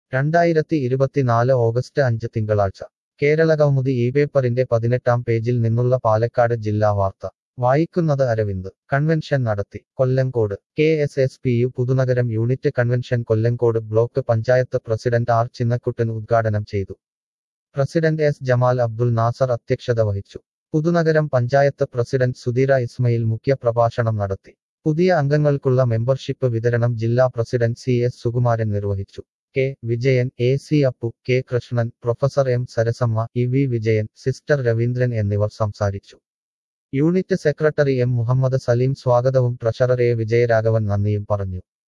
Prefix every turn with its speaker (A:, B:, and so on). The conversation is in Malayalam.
A: രണ്ടായിരത്തി ഇരുപത്തിനാല് ഓഗസ്റ്റ് അഞ്ച് തിങ്കളാഴ്ച കേരളകൗമുദി ഈ പേപ്പറിന്റെ പതിനെട്ടാം പേജിൽ നിന്നുള്ള പാലക്കാട് ജില്ലാ വാർത്ത വായിക്കുന്നത് അരവിന്ദ് കൺവെൻഷൻ നടത്തി Kollengode K S S P U Puthunagaram unit convention Kollengode block panchayat president R Chinnakuttan ഉദ്ഘാടനം ചെയ്തു പ്രസിഡന്റ് എസ് ജമാൽ അബ്ദുൽ നാസർ അധ്യക്ഷത വഹിച്ചു പുതുനഗരം പഞ്ചായത്ത് പ്രസിഡന്റ് സുധീര ഇസ്മയിൽ മുഖ്യപ്രഭാഷണം നടത്തി പുതിയ അംഗങ്ങൾക്കുള്ള മെമ്പർഷിപ്പ് വിതരണം ജില്ലാ പ്രസിഡന്റ് സി എസ് സുകുമാരൻ നിർവഹിച്ചു K Vijayan A C Appu K Krishnan professor M Sarasamma E V Vijayan sister Raveendran എന്നിവർ സംസാരിച്ചു unit secretary M Muhammad Saleem സ്വാഗതവും ട്രഷറർ എ വിജയരാഘവൻ നന്ദിയും പറഞ്ഞു